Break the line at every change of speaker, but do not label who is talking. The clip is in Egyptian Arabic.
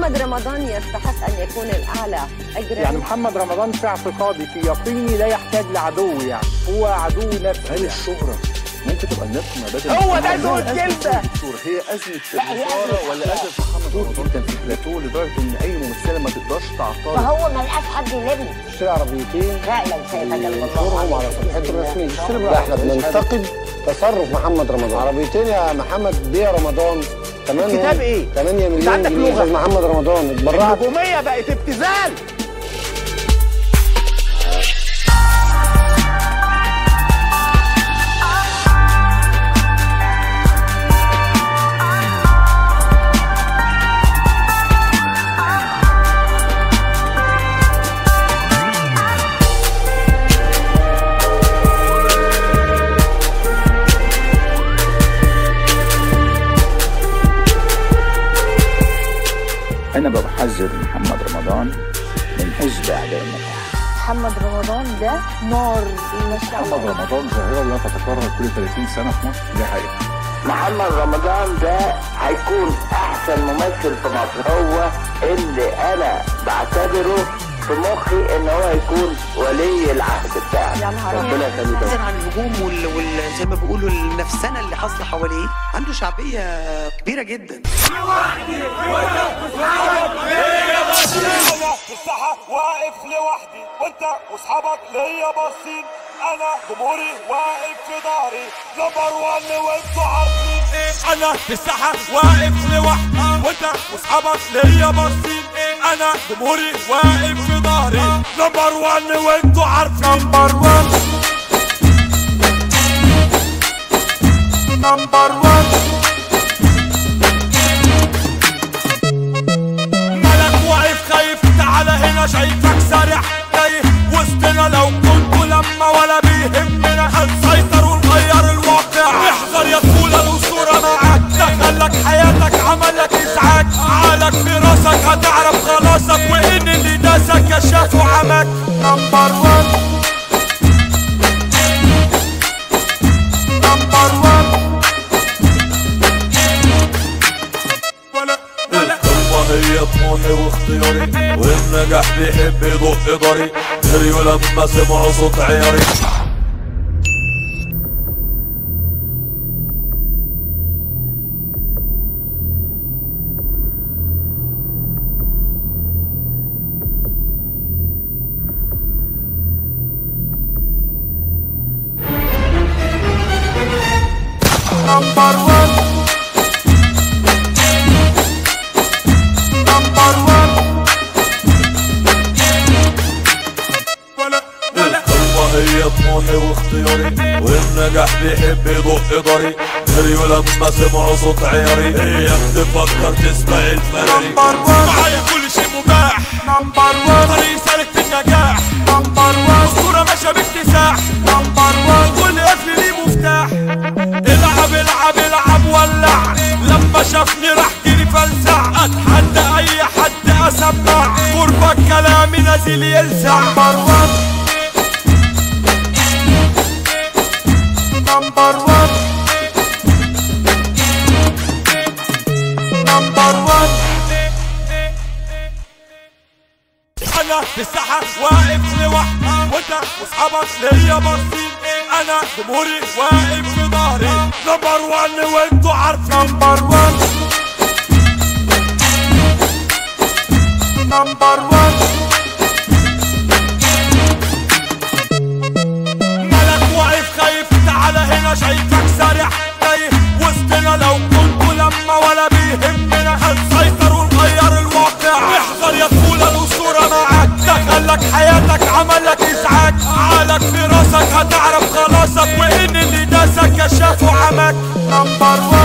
محمد رمضان يستحق ان يكون الاعلى اجرا
يعني محمد رمضان في اعتقادي في يقيني لا يحتاج لعدو يعني هو عدو نفسه
هل الشهرة ممكن تبقى النقمة بدل
هو ده ذو الجلدة
الدكتور هي أزمة الوزارة ولا أزمة محمد رمضان كان في بلاتو لدرجة إن أي ممثلة ما تقدرش تعترض
فهو ما لقاش حد يلمه
اشتري عربيتين
فعلا سيتجلى الله
صورهم على صفحته الرسميه لا احنا بننتقد تصرف محمد رمضان عربيتين يا محمد بيع رمضان تمام
الكتاب إيه؟
8
أنت
مليون
عندك
جنيه
لغة.
أستاذ محمد رمضان اتبرعت
النجوميه بقت ابتذال
أنا بحذر محمد رمضان من حزب أعداء النجاح
محمد رمضان ده نار ما شاء
محمد
الله
رمضان ظاهرة لا تتكرر كل 30 سنة في مصر دي حقيقة
محمد رمضان ده هيكون احسن ممثل في مصر هو اللي انا بعتبره في مخي ان هو يكون ولي العهد بتاعي
يا نهار أبيض.
ربنا يخليه ده.
بعيدا عن الهجوم وال... وال... زي ما بيقولوا النفسنه اللي حاصله حواليه عنده شعبيه كبيره جدا
في الساحة واقف لوحدي وانت واصحابك ليا باصين انا جمهوري واقف في ظهري نمبر وان وانتوا عارفين ايه انا في الساحة واقف لوحدي وانت واصحابك ليا باصين انا جمهوري واقف في ظهري نمبر وان وانتوا عارفين نمبر وان نمبر وان ملك واقف خايف تعالى هنا شايفك سارح تايه وسطنا لو كنت لما ولا بيهمنا هنسيطر ونغير الواقع احذر يا طفولة الأسطورة معاك دخلك حياتك عملك إزعاج عقلك في راسك هتعرف خلاصك وإن اللي داسك كشاف وعمك نمبر وان نمبر وان ولا ولا
القمة هي طموحي واختياري والنجاح بيحب يدق ضري جريوا لما سمعوا صوت عياري
نمبر وان نمبر وان ولا ولا
القمة هي طموحي واختياري والنجاح بيحب يدق ضري جريوا لما سمعوا صوت عياري هي بتفكر تسمع الفراري
نمبر وان معايا كل شيء مباح نمبر وان طريق سالك في النجاح نمبر وان اسطورة ماشية باكتساح نمبر وان كل قفل ليه مفتاح العب العب العب ولع لما شافني راح جري فلسع اتحدى اي حد اسمع قربك كلامي نازل يلسع نمبر وان نمبر وان نمبر وان انا في الساحة واقف لوحدي وانت واصحابك ليا باصين انا جمهوري واقف في ظهري نمبر وان وانتوا عارفين نمبر وان نمبر وان ملك واقف خايف تعالى هنا شايفك سارح تايه وسطنا لو كنت لما ولا بيهمنا هنسيطر ونغير الواقع احذر يا طفولة الأسطورة معاك دخلك حياتك عملك إزعاج عقلك في راسك هتعرف خلاصك وإن اللي داسك كشاف وعمك نمبر وان